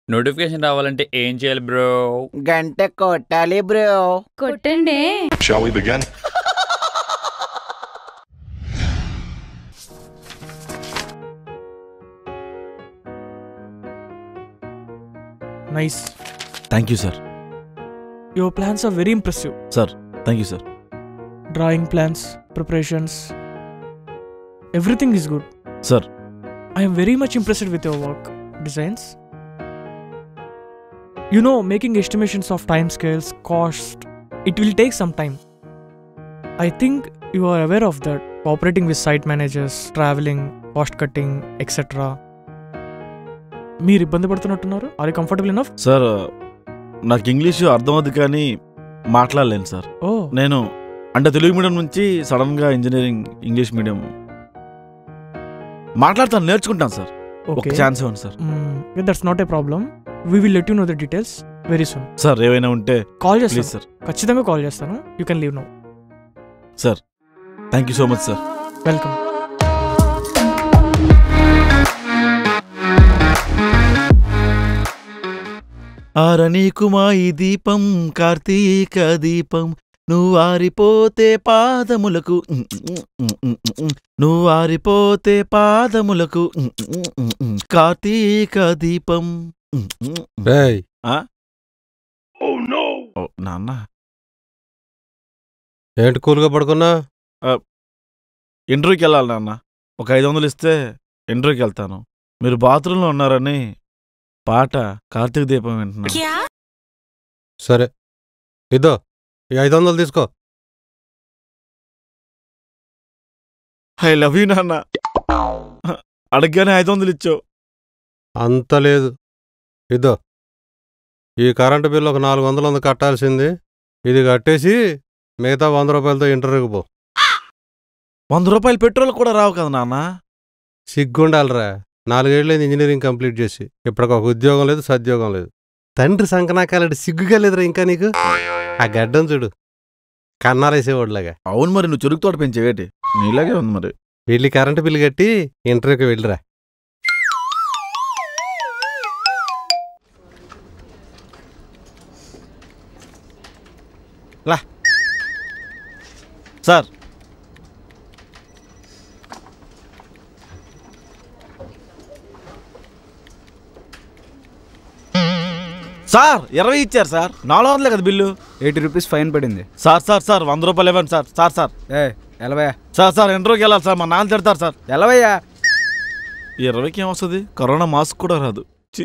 Notification రావాలంటే ఏం చేయాలి బ్రో గంట కొట్టాలి బ్రో కొట్టండి Shall we begin? Nice thank you sir your plans are very impressive sir thank you sir drawing plans preparations everything is good sir I'm very much impressed with your work designs you know making estimations of time scales cost it will take some time I think you are aware of that cooperating with site managers travelling cost cutting etcetera మీరు ఇబ్బంది పడుతున్నట్టున్నారు are comfortable enough sir నాకు English అర్థమవుద్ది కానీ మాట్లాడలేను sir ఓ నేను అంటే Telugu medium నుంచి సడన్గా ఇంజనీరింగ్ ఇంగ్లీష్ మీడియం మాట్లాడతాను నేర్చుకుంటాను సార్ ఒక ఓకే ఛాన్స్ ఇవ్వండి sir that's not a problem we will let you know the details very soon sir ఏవైనా ఉంటే కాల్ ప్లీజ్ చేస్తాను సార్ ఖచ్చితంగా కాల్ చేస్తాను you can leave no sir thank you so much sir welcome ఆరనీకుమా ఈ దీపం కార్తీక దీపం నువ్వు ఆరిపోతే పాదములకు నువ్వు ఆరిపోతే పాదములకు కార్తీక దీపం రేయ్ ఓ నాన్న ఏంటి కూల్గా పడుకున్నా ఇంటర్వ్యూకి వెళ్ళాలి నాన్న ఒక ఐదు వందలు ఇస్తే ఇంటర్వ్యూకి వెళ్తాను మీరు బాత్రూంలో ఉన్నారని పాట కార్తీక దీపం వింటున్నా సరే ఇదో ఈ ఐదు వందలు తీసుకో ఐ లవ్ యూ నాన్న అడగగానే ఐదు వందలు ఇచ్చావు అంత లేదు ఇదో ఈ కరెంటు బిల్లు ఒక నాలుగు వందలు ఉంది కట్టాల్సింది ఇది కట్టేసి మిగతా వంద రూపాయలతో ఇంటర్వ్యూకి పో వంద రూపాయలు పెట్రోల్ కూడా రావు కదా నాన్న సిగ్గుండాలిరా నాలుగేళ్ళైంది ఇంజనీరింగ్ కంప్లీట్ చేసి ఇప్పటికి ఒక ఉద్యోగం లేదు సద్యోగం లేదు తండ్రి సంకనాకాలంటే సిగ్గుగా లేదురా ఇంకా నీకు ఆ గడ్డం చూడు కన్నాలేసేవాడులాగా అవును మరి నువ్వు చురుకు తోట పెంచేవేటి నీలాగే ఉంది మరి వెళ్ళి కరెంటు బిల్లు కట్టి ఇంటర్వ్యూకి వెళ్ళిరా సార్ సార్ ఇరవై ఇచ్చారు సార్ నాలుగు వందలే కదా బిల్లు ఎయిటీ రూపీస్ ఫైన్ పడింది సార్ సార్ సార్ వంద రూపాయలు ఇవ్వండి సార్ సార్ సార్ ఏ ఎలవయ్యా సార్ సార్ ఇంటర్వ్యూకి వెళ్ళాలి సార్ మా నాన్న తిడతారు సార్ ఎలవయ్యా ఈ ఇరవైకి ఏమొస్తుంది కరోనా మాస్క్ కూడా రాదు చి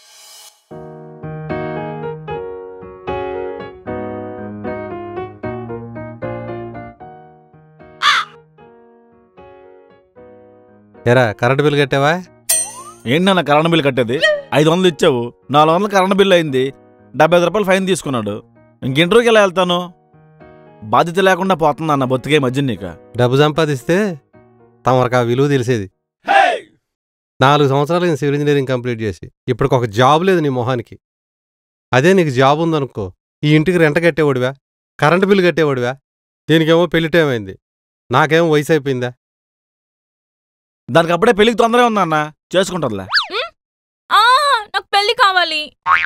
ఏరా కరెంటు బిల్లు కట్టావా ఏంటి నాన్న కరెంట్ బిల్లు కట్టేది ఐదు వందలు ఇచ్చావు నాలుగు వందలు కరెంట్ బిల్లు అయింది డెబ్బై ఐదు రూపాయలు ఫైన్ తీసుకున్నాడు ఇంక ఇంటర్వ్యూకి ఎలా వెళ్తాను బాధ్యత లేకుండా పోతుంది అన్న బొత్తికే మధ్య నీకు డబ్బు సంపాదిస్తే తమరికి ఆ విలువ తెలిసేది నాలుగు సంవత్సరాలు నేను సివిల్ ఇంజనీరింగ్ కంప్లీట్ చేసి ఇప్పటికి ఒక జాబ్ లేదు నీ మొహానికి అదే నీకు జాబ్ ఉందనుకో ఈ ఇంటికి రెంట కట్టేవాడివా కరెంటు బిల్లు కట్టేవాడివా దీనికేమో పెళ్లి టైం అయింది నాకేమో వయసు అయిపోయిందా దానికి అప్పుడే పెళ్లికి తొందరగా ఉంది అన్న చేసుకుంటుందిలే ఆ నాకు పెళ్లి కావాలి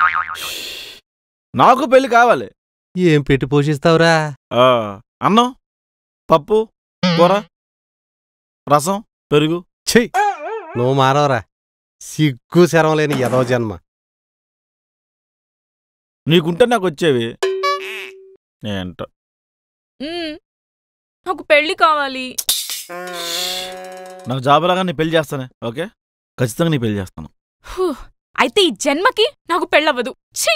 నాకు పెళ్లి కావాలి ఏం పెట్టి పోషిస్తావురా ఆ, అన్నం పప్పు కూర రసం పెరుగు చెయ్యి నువ్వు మారవరా సిగ్గు శరం లేని ఎదవ జన్మ నీకుంటే నాకు వచ్చేవి ఏంటో మ్మ్. నాకు పెళ్లి కావాలి నాకు జాబ్ రాగా నీ పెళ్లి చేస్తానే ఓకే ఖచ్చితంగా నీ పెళ్లి చేస్తాను హూ. అయితే ఈ జన్మకి నాకు పెళ్ళవ్వదు ఛీ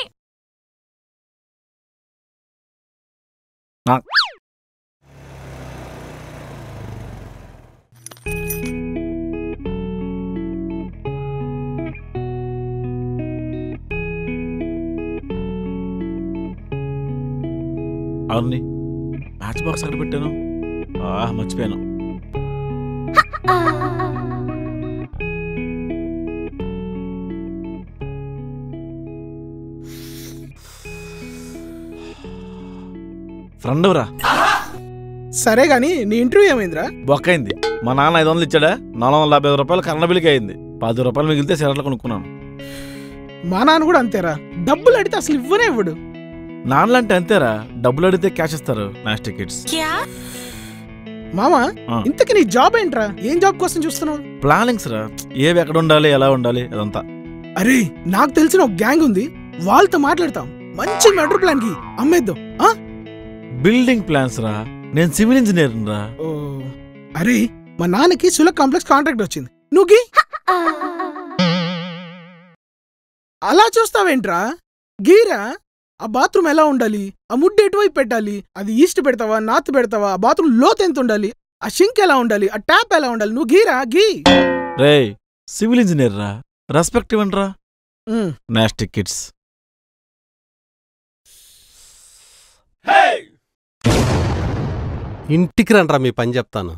అవును మ్యాచ్ బాక్స్ అక్కడ పెట్టాను ఆ, మర్చిపోయాను ఫ్రెండ్ రా సరే గాని నీ ఇంటర్వ్యూ ఏమైందిరా బొక్కైంది మా నాన్న ఐదు వందలు ఇచ్చాడా నాలుగు వందల యాభై ఐదు రూపాయలు కరెంట్ బిల్లుకి అయింది పది రూపాయలు మిగిలితే సిగరెట్లు కొనుక్కున్నాను మా నాన్న కూడా అంతేరా డబ్బులు అడిగితే అసలు ఇవ్వనే ఇవ్వడు నాన్నలంటే అంతేరా డబ్బులు అడిగితే క్యాష్ ఇస్తారు మ్యాచ్ టికెట్స్ మామా ఆ. ఇంతకి నీ జాబ్ ఏంట్రా ఏం జాబ్ కోసం చూస్తున్నావు ప్లానింగ్స్ రా ఏవి ఎక్కడ ఉండాలి ఎలా ఉండాలి అదంతా అరే నాకు తెలిసిన ఒక గ్యాంగ్ ఉంది వాళ్ళతో మాట్లాడతాం మంచి మెట్రో ప్లాన్ కి అమ్మేద్దాం ఆ? బిల్డింగ్ ప్లాన్స్ రా నేను సివిల్ ఇంజనీర్ రా ఓ అరే మా నాన్నకి సులక్ కాంప్లెక్స్ కాంట్రాక్ట్ వచ్చింది నువ్వు గీ అలా చూస్తావేంట్రా గీరా ఆ బాత్రూమ్ ఎలా ఉండాలి ఆ ముడ్డు ఎటువైపు పెట్టాలి అది ఈస్ట్ పెడతావా నార్త్ పెడతావా ఆ బాత్రూమ్ లోత్ ఎంత ఉండాలి ఆ షింక్ ఎలా ఉండాలి ఆ ట్యాప్ ఎలా ఉండాలి నువ్వు గీరా గీ రే సివిల్ ఇంజనీర్ రా రెస్పెక్ట్ ఇవ్వండి రా ఉమ్. మ్యాచ్ టికెట్స్ ఇంటికి రండ్రా మీ పని చెప్తాను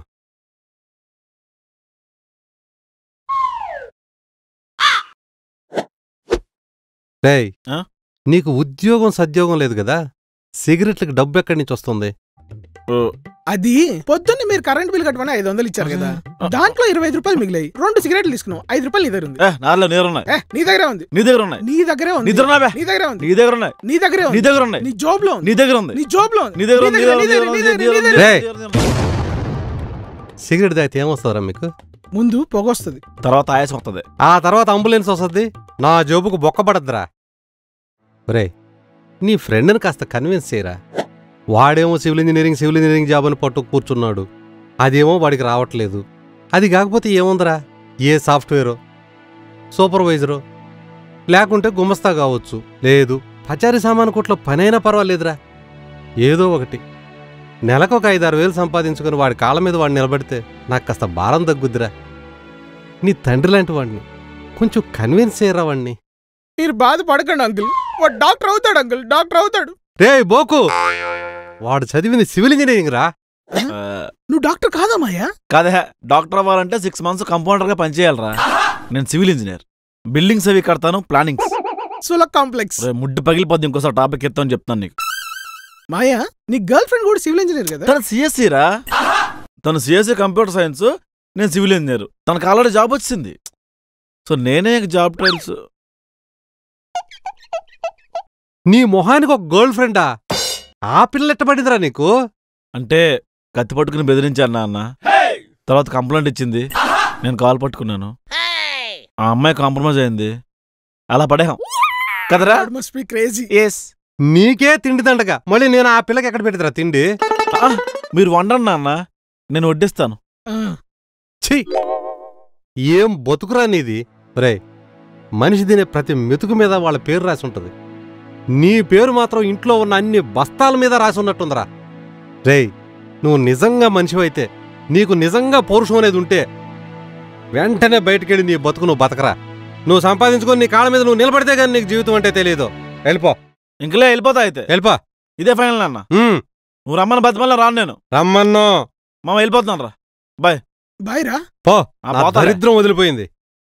రేయ్ ఆ? నీకు ఉద్యోగం సద్యోగం లేదు కదా సిగరెట్లకు డబ్బు ఎక్కడి నుంచి వస్తుంది అది పొద్దున్నే మీరు కరెంట్ బిల్ కట్టమని ఐదు వందలు ఇచ్చారు కదా దాంట్లో ఇరవై ఐదు రూపాయలు మిగిలాయి రెండు సిగరెట్లు తీసుకున్నావు ఐదు రూపాయలు నీ దగ్గర ఉంది ఏ నాలో నీరున్నాయి ఏ నీ దగ్గరే ఉంది నీ దగ్గర ఉన్నాయి నీ దగ్గరే ఉంది నీ దగ్గర ఉన్నావే నీ దగ్గరే ఉంది నీ దగ్గర ఉన్నాయి నీ దగ్గరే నీ ఉంది దగ్గర ఉన్నాయి నీ జాబ్ లో ఉంది నీ దగ్గర ఉంది నీ జాబ్ లో ఉంది నీ దగ్గర ఉంది, నీ నీ దగ్గర దగ్గర, ఉంది, నీ నీ దగ్గర, దగ్గర నీ ఉంది, దగ్గర. రేయ్. నీ దగ్గర ఉంది. సిగరెట్ తాగితే ఏమొస్తుందిరా మీకు ముందు పొగ వస్తుంది తర్వాత ఆయాసం వస్తుంది ఆ తర్వాత అంబులెన్స్ వస్తుంది నా జోబుకు బొక్కబడద్దురా ఒరే నీ ఫ్రెండ్ని కాస్త కన్విన్స్ చేయరా వాడేమో civil engineering civil engineering job అని పట్టు కూర్చున్నాడు అదేమో వాడికి రావట్లేదు అది కాకపోతే ఏముందిరా ఏ సాఫ్ట్వేరో సూపర్వైజరో లేకుంటే గుమస్తా కావచ్చు లేదు పచారీ సామాను కొట్లో పనైనా పర్వాలేదురా ఏదో ఒకటి నెలకు ఒక ఐదారు వేలు సంపాదించుకుని వాడి కాళ్ళ మీద వాడిని నిలబెడితే నాకు కాస్త భారం తగ్గుద్దిరా నీ తండ్రి లాంటి వాడిని కొంచెం కన్విన్స్ చేయరా వాడిని మీరు బాధపడకండి అంకుల్ వాడు డాక్టర్ అవుతాడు అంకుల్ డాక్టర్ అవుతాడు రే బోకు వాడు చదివింది సివిల్ ఇంజనీరింగ్ రా ఆ, నువ్వు డాక్టర్ కాదమ్మాయ్యా కాదే డాక్టర్ అవ్వాలంటే సిక్స్ మంత్స్ కంపౌండర్ గా పనిచేయాలరా నేను సివిల్ ఇంజనీర్ బిల్డింగ్స్ అవి కడతాను ప్లానింగ్స్ సులక్ కాంప్లెక్స్ రే, ముడ్డు పగిలిపోద్ది ఇంకోసారి టాపిక్ ఎత్తాను చెప్తాను నీకు మాయా నీ గర్ల్ ఫ్రెండ్ కూడా సివిల్ ఇంజనీర్ కదా తను సిఎస్సి రా తను సిఎస్సి కంప్యూటర్ సైన్స్ నేను సివిల్ ఇంజనీర్ తనకు ఆల్రెడీ జాబ్ వచ్చింది సో నేనే జాబ్ ట్రయల్స్ నీ మొహానికి ఒక గర్ల్ ఫ్రెండా ఆ పిల్ల ఎట్టబడిందిరా నీకు అంటే కత్తి పట్టుకుని బెదిరించాను నాన్న తర్వాత కంప్లైంట్ ఇచ్చింది నేను కాల్ పట్టుకున్నాను ఆ అమ్మాయి కాంప్రమైజ్ అయింది అలా పడేహాం కదరా మస్ట్ బి క్రేజీ ఎస్ నీకే తిండి దండగా మళ్ళీ నేను ఆ పిల్లకి ఎక్కడ పెడతారా తిండి మీరు వండండి నాన్న నేను వడ్డిస్తాను ఛీ ఏం బతుకురా నీది రే మనిషి తినే ప్రతి మెతుకు మీద వాళ్ళ పేరు రాసి ఉంటుంది నీ పేరు మాత్రం ఇంట్లో ఉన్న అన్ని బస్తాల మీద రాసి ఉన్నట్టుందిరా రేయ్ నువ్వు నిజంగా మనిషివైతే నీకు నిజంగా పౌరుషం అనేది ఉంటే వెంటనే బయటికెళ్ళి నీ బతుకు నువ్వు బతకరా నువ్వు సంపాదించుకొని నీ కాళ్ళ మీద నువ్వు నిలబడితే కానీ నీకు జీవితం అంటే తెలియదు వెళ్ళిపో ఇంకలే వెళ్ళిపోతా అయితే వెళ్ళిపో ఇదే ఫైనల్ నాన్న ఉమ్, నువ్వు రమ్మని బతిమల్ల రాను నేను రమ్మన్నో మామ వెళ్ళిపోతున్నాను రా బాయ్ రా పో ఆ, నా పోతాలే. దరిద్రం వదిలిపోయింది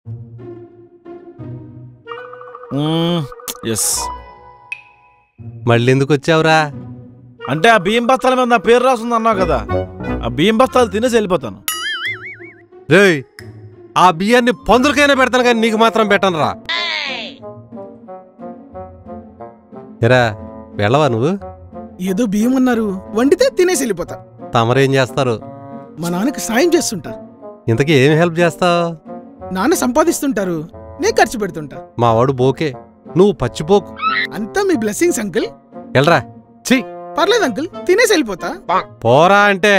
ఎస్ మళ్ళీ ఎందుకు వచ్చావురా అంటే ఆ బియ్యం బస్తాల మీద నా పేరు రాస్తుంది అన్నావు కదా ఆ బియ్యం బస్తాలు తినేసి వెళ్ళిపోతాను రేయ్ ఆ బియ్యాన్ని పందులకైనా పెడతాను కానీ నీకు మాత్రం పెట్టను రా ఎరా వెళ్ళవా నువ్వు ఏదో బియ్యం అన్నారు వండితే తినేసి వెళ్ళిపోతా తమరేం చేస్తారు మా నాన్నకి సాయం చేస్తుంటా ఇంతకీ ఏం హెల్ప్ చేస్తావు నాన్న సంపాదిస్తుంటారు నేను ఖర్చు పెడుతుంటా మా వాడు బోకే నువ్వు పచ్చిపోకు అంతా మీ బ్లెస్సింగ్స్ అంకుల్ వెళ్ళరా ఛీ పర్లేదు అంకుల్ తినేసి వెళ్ళిపోతా పోరా అంటే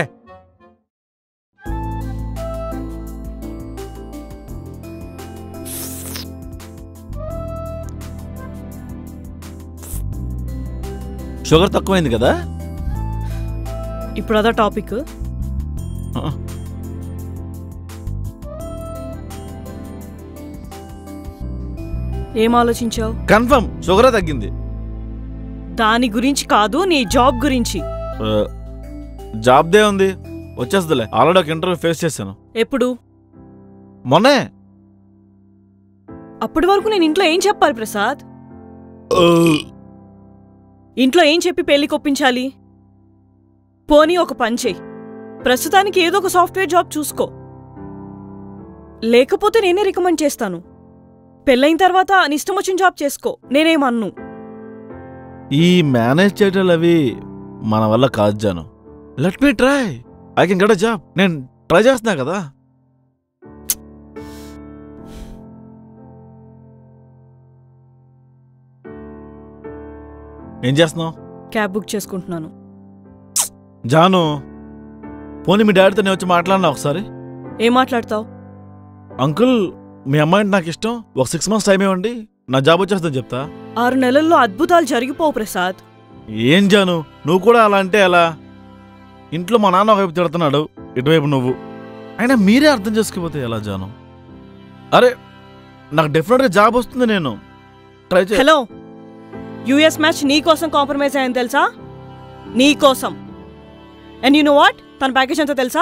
షుగర్ తక్కువైంది కదా ఇప్పుడు అదా టాపిక్ ఆ. ఏం ఆలోచించావు కన్ఫర్మ్ షుగరే తగ్గింది దాని గురించి కాదు నీ జాబ్ గురించి ఆ, జాబ్దే ఉంది వచ్చేస్తుందిలే ఆల్రెడీ ఒక ఇంటర్వ్యూ ఫేస్ చేశాను ఎప్పుడు మొన్నే అప్పటి వరకు నేను ఇంట్లో ఏం చెప్పాలి ప్రసాద్ ఇంట్లో ఏం చెప్పి పెళ్లి కొప్పించాలి పోనీ ఒక పని చెయ్యి ప్రస్తుతానికి ఏదో ఒక సాఫ్ట్వేర్ జాబ్ చూసుకో లేకపోతే నేనే రికమెండ్ చేస్తాను పెళ్ళైన తర్వాత నీ ఇష్టం వచ్చిన జాబ్ చేసుకో నేనేమన్ను ఈ మేనేజ్ చేయటాలు అవి మన వల్ల కాదు Janu let me try I can get a job నేను ట్రై చేస్తున్నా కదా ఏం చేస్తున్నావు క్యాబ్ బుక్ చేసుకుంటున్నాను జాను పోనీ మీ డాడీతో నేను వచ్చి మాట్లాడినా ఒకసారి ఏం మాట్లాడతావు అంకుల్ మీ అమ్మాయి నాకు ఇష్టం ఒక సిక్స్ మంత్స్ టైం ఇవ్వండి నా జాబ్ వచ్చేస్తుందని చెప్తా ఆరు నెలల్లో అద్భుతాలు జరిగిపోవు ప్రసాద్ ఏం జాను నువ్వు కూడా అలా అంటే ఎలా ఇంట్లో మా నాన్న ఒకవైపు తిడుతున్నాడు ఇటువైపు నువ్వు అయినా మీరే అర్థం చేసుకోపోతే ఎలా జాను అరే నాకు డెఫినెట్గా జాబ్ వస్తుంది నేను ట్రై చే హలో యుఎస్ మ్యాచ్ నీ కోసం కాంప్రమైజ్ అయ్యాను తెలుసా నీ కోసం అండ్ యు నో వాట్ తన ప్యాకేజ్ ఎంతో తెలుసా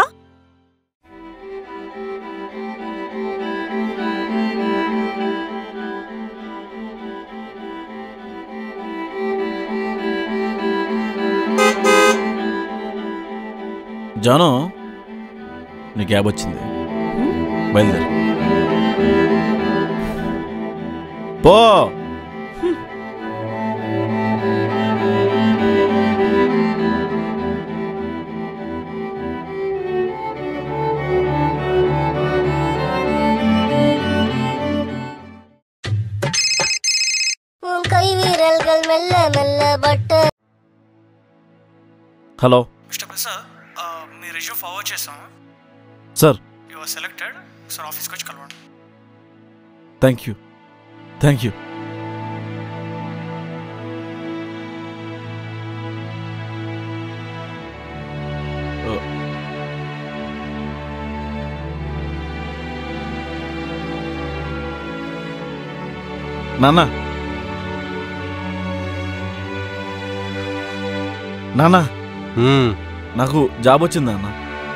జాను నీ క్యాబ్ వచ్చింది బయలుదేరు పో உன் கை வீரல்கள் மெல்ல மெல்ல பட்டு హలో మిస్టర్ ప్రసాద్ మీ రెజ్యూమ్ ఫార్వర్డ్ చేస్తాం sir you are selected sir ఆఫీస్కి వచ్చి కలవండి థ్యాంక్ యూ థ్యాంక్ యూ నాన్న నాన్న మ్మ్. నాకు జాబ్ వచ్చిందా అన్న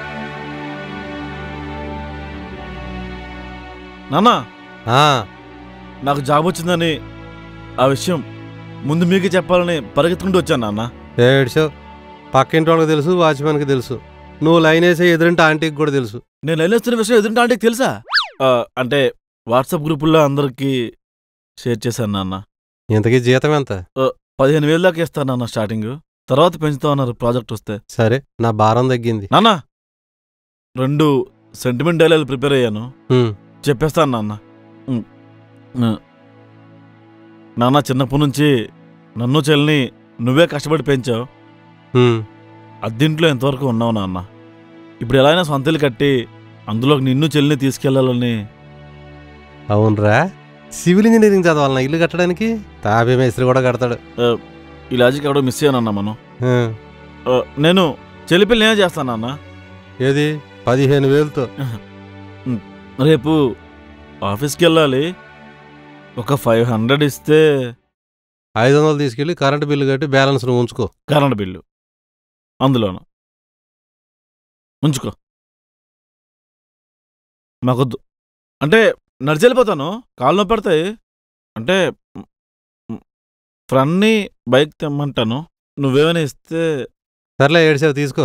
నాన్న ఆ, నాకు జాబ్ వచ్చిందని ఆ విషయం ముందు మీకు చెప్పాలని పరిగెత్తుకుంటూ వచ్చాను నాన్న ఏడ్చో పక్కింటి వాళ్ళకి తెలుసు వాచ్మెన్కి తెలుసు నువ్వు లైన్ వేసే ఎదురింటి ఆంటీకి కూడా తెలుసు నేను వెళ్ళొస్తున్న విషయం ఎదురుంటా అంటే తెలుసా ఆ, అంటే వాట్సాప్ గ్రూపుల్లో అందరికీ షేర్ చేశాను నాన్న ఇంతకీ జీతం ఎంత పదిహేను వేలు దాకా ఇస్తాను నాన్న స్టార్టింగ్ తర్వాత పెంచుతా ఉన్నారు ప్రాజెక్ట్ వస్తే సరే నా భారం తగ్గింది నాన్న రెండు సెంటిమెంట్ డైలాగులు ప్రిపేర్ అయ్యాను మ్మ్. చెప్పేస్తాను నాన్న ఉమ్. ఉమ్. నాన్న చిన్నప్పటి నుంచి నన్ను చెల్లిని నువ్వే కష్టపడి పెంచావు మ్మ్. అద్దీంట్లో ఎంతవరకు ఉన్నావు నాన్న ఇప్పుడు ఎలా అయినా సొంత ఇల్లు కట్టి అందులోకి నిన్ను చెల్లిని తీసుకెళ్లాలని అవునరా సివిల్ ఇంజనీరింగ్ చదవాలన్నా ఇల్లు కట్టడానికి తాపే మేస్త్రి కూడా కడతాడు ఈ లాజిక్ ఎవడో మిస్ అయ్యానన్న మనం ఆ, ఆ, నేను చెల్లి పెళ్ళి నేనే చేస్తాను నాన్న ఏది పదిహేను వేలతో రేపు ఆఫీస్కి వెళ్ళాలి ఒక ఫైవ్ హండ్రెడ్ ఇస్తే ఐదు వందలు తీసుకెళ్ళి కరెంటు బిల్లు కట్టి బ్యాలెన్స్ నువ్వు ఉంచుకో కరెంట్ బిల్లు అందులోను ఉంచుకో మాకొద్దు అంటే నడిచి వెళ్ళిపోతాను కాళ్ళు నొప్పి పడతాయి అంటే ఫ్రన్ని బైక్ తెమ్మంటాను నువ్వేమైనా ఇస్తే సర్లే ఏడ్చావు తీసుకో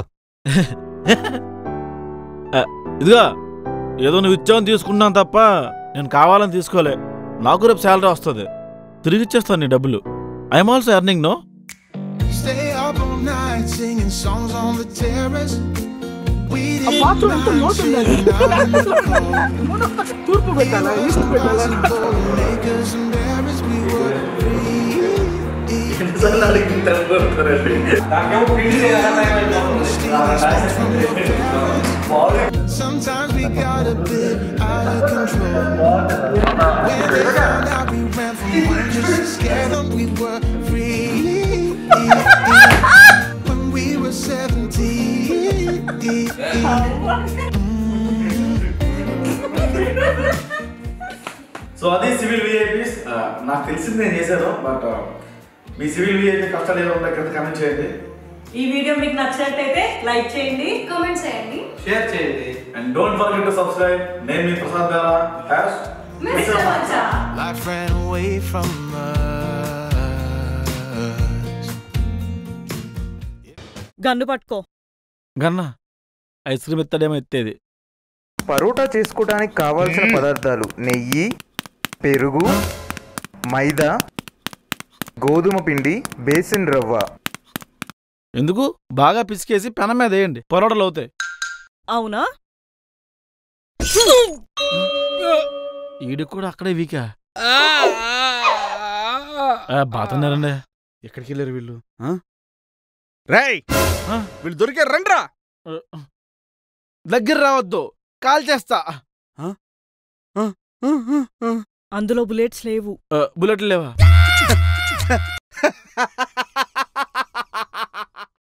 ఆ, ఇదిగా ఏదో నువ్వు ఇచ్చావని తీసుకున్నాను తప్ప నేను కావాలని తీసుకోలే నాకు రేపు శాలరీ వస్తుంది తిరిగి ఇచ్చేస్తాను నీ డబ్బులు I'm also earning no Stay up all night singing songs on the terrace. We ఆ didn't బాత్రూమ్ ఎంత mind లోతు ఉండాలి sitting out in the cold. తూర్పు పెట్టాలా ఈస్ట్ పెట్టాలా Lakers and berries, we were free. Sometimes we got a bit out of control. When they found out we ran from home just to scare them, we were free. When we were 17. So అది civil VIPs నాకు తెలిసింది నేను చేశాను but me civil VIP కష్టాలు ఏమైనా ఉంటాయి కింద comment చేయండి ఈ వీడియో మీకు నచ్చినట్టయితే లైక్ చేయండి కామెంట్ చేయండి షేర్ చేయండి and don't forget to subscribe నేను మీ ప్రసాద్ గారా హ్యాష్ మిస్టర్ మచ్చా Life ran away from us. Gun పట్టుకో గన్న ఐస్ క్రీమ్ ఎత్తడేమో ఎత్తేది పరోటా చేసుకోవడానికి కావాల్సిన పదార్థాలు నెయ్యి పెరుగు మైదా గోధుమ పిండి బేసిన్ రవ్వ ఎందుకు బాగా పిసికేసి పెనం మీద వేయండి పొరవడలు అవుతాయి అవునా ఈడికి కూడా అక్కడే వీకా బాతున్నారండి ఎక్కడికి వెళ్ళారు వీళ్ళు రేయ్ వీళ్ళు దొరికారు రండ్రా దగ్గర రావద్దు కాల్ చేస్తా అందులో బుల్లెట్స్ లేవు బుల్లెట్లు లేవా